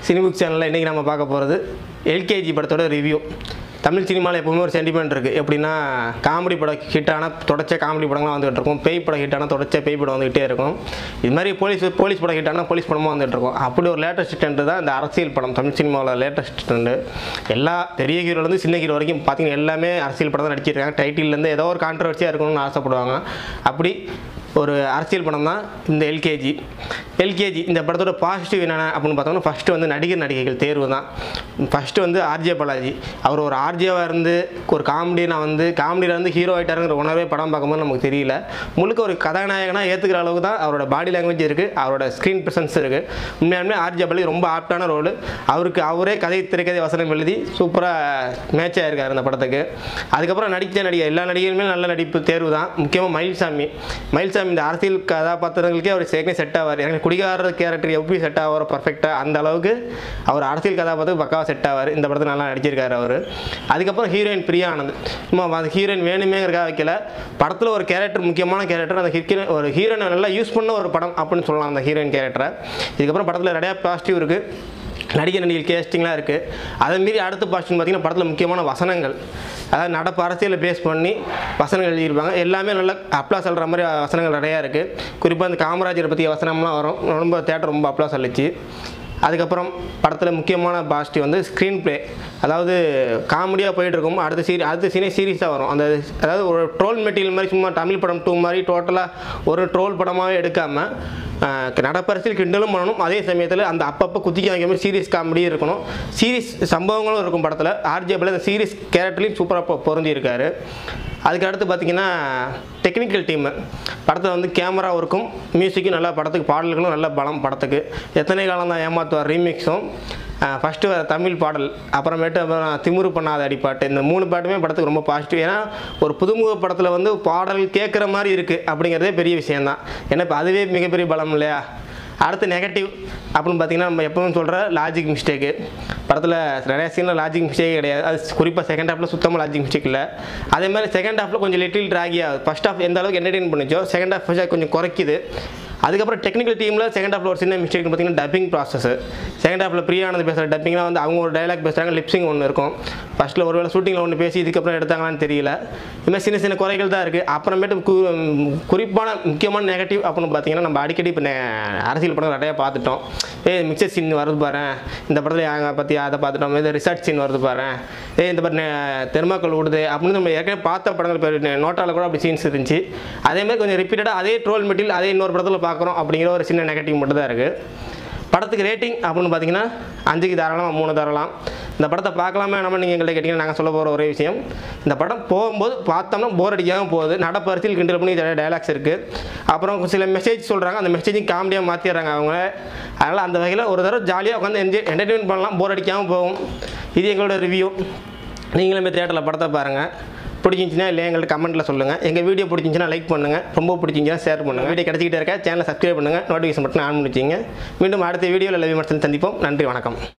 சினிபுக் சேனலில் இன்றைக்கி நம்ம பார்க்க போகிறது எல்கேஜி படத்தோட ரிவ்யூ தமிழ் சினிமாவில் எப்பவுமே ஒரு சென்டிமெண்ட் இருக்குது எப்படின்னா காமெடி படம் ஹிட்டான தொடர்ச்ச காமெடி படங்கள்லாம் வந்துகிட்டு இருக்கும் பேய் படம் ஹிட்டான தொடர்ச்ச பேய் படம் வந்துகிட்டே இருக்கும் இது மாதிரி போலீஸ் போலீஸ் படம் ஹிட்டான போலீஸ் படமும் வந்துட்டு இருக்கும் அப்படி ஒரு லேட்டஸ்ட் ட்ரெண்டு தான் இந்த அரசியல் படம் தமிழ் சினிமாவில் லேட்டஸ்ட் ட்ரெண்டு எல்லா பெரிய ஹீரோலேருந்து சின்ன ஹீரோ வரைக்கும் பார்த்தீங்கன்னா எல்லாமே அரசியல் படம் தான் நடிச்சிருக்காங்க டைட்டில்லேருந்து ஏதோ ஒரு கான்ட்ரவர்சியாக இருக்கணும்னு ஆசைப்படுவாங்க அப்படி ஒரு அரசியல் படம் தான் இந்த எல்கேஜி எல்கேஜி இந்த படத்தோட பாசிட்டிவ் என்னென்ன அப்படின்னு பார்த்தோம்னா ஃபஸ்ட்டு வந்து நடிகர் நடிகைகள் தேர்வு தான் ஃபஸ்ட்டு வந்து ஆர்ஜே பாலாஜி அவர் ஒரு ஆர்ஜேவாக இருந்து ஒரு காமெடி நான் வந்து காமெடியில் இருந்து ஹீரோ ஆகிட்டாருங்கிற உணர்வே படம் பார்க்கும்போது நமக்கு தெரியல முழுக்க ஒரு கதாநாயகனாக ஏற்றுக்கிற அளவுக்கு தான் அவரோட பாடி லாங்குவேஜ் இருக்குது அவரோட ஸ்க்ரீன் ப்ரெசன்ஸ் இருக்குது உண்மையாலுமே ஆர்ஜே பாலாஜி ரொம்ப ஆப்டான ரோல் அவருக்கு அவரே கதை திரைக்கதை வசனம் எழுதி சூப்பராக மேட்ச் ஆயிருக்காரு அந்த படத்துக்கு அதுக்கப்புறம் நடித்த நடிகை எல்லா நடிகருமே நல்ல நடிப்பு தேர்வு தான் முக்கியமாக மயில்சாமி மயில்சாமி இந்த அரசியல் கதாபாத்திரங்களுக்கே அவர் சேர்க்கை செட் ஆவார் எனக்கு குடிகார கேரக்டர் எப்படி செட் ஆவாரோ பர்ஃபெக்டாக அந்த அளவுக்கு அவர் அரசியல் கதாபாத்திரம் பக்காவாக செட் ஆவார் இந்த படத்தில் நல்லா நடிச்சிருக்காரு அவர் அதுக்கப்புறம் ஹீரோயின் பிரியா ஆனந்த் சும்மா அந்த ஹீரோயின் வேணுமேங்கிறக்காக வைக்கல படத்தில் ஒரு கேரக்டர் முக்கியமான கேரக்டர் அந்த ஹீரோயின் ஒரு ஹீரோயினை நல்லா யூஸ் பண்ண ஒரு படம் அப்படின்னு சொல்லலாம் அந்த ஹீரோயின் கேரக்டரை இதுக்கப்புறம் படத்தில் நிறையா பாசிட்டிவ் இருக்குது நடிகர் நடிகர் கேஸ்டிங்லாம் இருக்குது அதை மீறி அடுத்த பாஸ்டிங் பார்த்தீங்கன்னா படத்தில் முக்கியமான வசனங்கள் அதாவது நடப்பு அரசியலை பேஸ் பண்ணி வசனங்கள் எழுதியிருப்பாங்க எல்லாமே நல்ல அப்ளாஸ் சொல்கிற மாதிரி வசனங்கள் நிறையா இருக்குது குறிப்பாக இந்த காமராஜரை பற்றிய வசனம்லாம் வரும் ரொம்ப தேட்டர் ரொம்ப அப்ளாஸ் அள்ளிச்சு அதுக்கப்புறம் படத்தில் முக்கியமான பாசிட்டிவ் வந்து ஸ்க்ரீன் ப்ளே அதாவது காமெடியாக போயிட்டு இருக்கும் அடுத்த சீரி அடுத்த சீனே சீரியஸாக வரும் அந்த அதாவது ஒரு ட்ரோல் மெட்டீரியல் மாதிரி சும்மா தமிழ் படம் டூ மாதிரி டோட்டலாக ஒரு ட்ரோல் படமாகவே எடுக்காமல் நடப்பரசியல் கிண்டலும் பண்ணணும் அதே சமயத்தில் அந்த அப்பப்போ குத்திக்க வைக்கிற மாதிரி சீரியஸ் காமெடி இருக்கணும் சீரியஸ் சம்பவங்களும் இருக்கும் படத்தில் ஆர்ஜேபில் அந்த சீரியஸ் கேரக்டர்லையும் சூப்பராக பொருந்தி இருக்காரு அதுக்கு அடுத்து பார்த்தீங்கன்னா டெக்னிக்கல் டீமு படத்தில் வந்து கேமரா ஒர்க்கும் மியூசிக்கும் நல்லா படத்துக்கு பாடல்களும் நல்ல பலம் படத்துக்கு எத்தனை காலம் தான் ஏமாத்துவார் ரீமிக்ஸும் ஃபஸ்ட்டு வர தமிழ் பாடல் அப்புறமேட்டு அப்புறம் திமுரு பண்ணாத அடிப்பாட்டு இந்த மூணு பாட்டுமே படத்துக்கு ரொம்ப பாசிட்டிவ் ஏன்னா ஒரு புதுமுக படத்தில் வந்து பாடல் கேட்குற மாதிரி இருக்குது அப்படிங்கிறதே பெரிய விஷயந்தான் ஏன்னா இப்போ அதுவே மிகப்பெரிய பலம் இல்லையா அடுத்து நெகட்டிவ் அப்படின்னு பார்த்தீங்கன்னா நம்ம எப்பவும் சொல்கிற லாஜிக் மிஸ்டேக்கு படத்தில் நிறைய சீனில் லாஜிக் மிஸ்டேக் கிடையாது அது குறிப்பாக செகண்ட் ஹாஃபில் சுத்தமாக லாஜிக் மிஸ்டேக் இல்லை அதே மாதிரி செகண்ட் ஹாஃபில் கொஞ்சம் லிட்டில் ட்ராகி ஆகுது ஃபஸ்ட் ஹாஃப் எந்த அளவுக்கு என்டர்டெயின் பண்ணிச்சோ செகண்ட் ஹாஃப் கொஞ்சம் குறைக்குது அதுக்கப்புறம் டெக்னிக்கல் டீமில் செகண்ட் ஹாஃபில் ஒரு சின்ன மிஸ்டேக் பார்த்தீங்கன்னா டப்பிங் ப்ராசஸ் செகண்ட் ஹாஃபில் பிரியானது பேசுகிற டப்பிங்லாம் வந்து அவங்க ஒரு டைலாக் பேசுகிறாங்க லிப்ஸிங் ஒன்று இருக்கும் ஃபஸ்ட்டில் ஒருவேளை ஷூட்டிங்கில் ஒன்று பேசி இதுக்கப்புறம் எடுத்தாங்களான்னு தெரியல இதுமாதிரி சின்ன சின்ன குறைகள் தான் இருக்குது அப்புறமேட்டு கு குறிப்பான முக்கியமான நெகட்டிவ் அப்படின்னு பார்த்தீங்கன்னா நம்ம அடிக்கடி இப்போ அரசியல் படம் நிறையா பார்த்துட்டோம் ஏ மிக்சர் சீன் வருது பாரு இந்த படத்தில் அவங்க பற்றி அதை பார்த்துட்டோம் இது ரிசர்ச் சீன் வருது பாரு ஏ இந்த மாதிரி தெர்மாக்கல் விடுது அப்படின்னு நம்ம ஏற்கனவே பார்த்த படங்கள் இப்போ நோட்டாவில் கூட அப்படி சீன்ஸ் இருந்துச்சு அதேமாதிரி கொஞ்சம் ரிப்பீட்டடாக அதே ட்ரோல் மெட்டீரியல் அதே இன்னொரு படத்தில் பார்க்குறோம் அப்படிங்கிற ஒரு சின்ன நெகட்டிவ் மட்டும் தான் இருக்குது படத்துக்கு ரேட்டிங் அப்படின்னு பார்த்தீங்கன்னா அஞ்சுக்கு தாராளமாக மூணு தரலாம் இந்த படத்தை பார்க்கலாமே நம்ம நீங்கள் எங்கள்கிட்ட கேட்டிங்கன்னா நாங்கள் சொல்ல போகிற ஒரே விஷயம் இந்த படம் போகும்போது பார்த்தோம்னா போர் அடிக்காமல் போகுது நடப்பரிசில் கிண்டல் பண்ணி டைலாக்ஸ் இருக்குது அப்புறம் சில மெசேஜ் சொல்கிறாங்க அந்த மெசேஜையும் காமெடியாக மாற்றிடுறாங்க அவங்க அதனால் அந்த வகையில் ஒரு தடவை ஜாலியாக உட்காந்து என்ஜாய் என்டர்டெயின்மெண்ட் பண்ணலாம் போர் அடிக்காமல் போகும் இது எங்களோட ரிவ்யூ நீங்களுமே தேட்டரில் படத்தை பாருங்கள் பிடிச்சிருந்துச்சின்னா இல்லை எங்கள்கிட்ட கமெண்ட்டில் சொல்லுங்கள் எங்கள் வீடியோ பிடிச்சிருந்துச்சின்னா லைக் பண்ணுங்கள் ரொம்ப பிடிச்சிருந்துச்சின்னா ஷேர் பண்ணுங்கள் வீடியோ கிடச்சிக்கிட்டே இருக்க சேனலை சப்ஸ்கிரைப் பண்ணுங்கள் நோட்டிஃபிகேஷன் பட்டன் ஆன் பண்ணி வச்சிங்க மீண்டும் அடுத்த வீடியோவில் விமர்சனம் சந்திப்போம் நன்றி வணக்கம்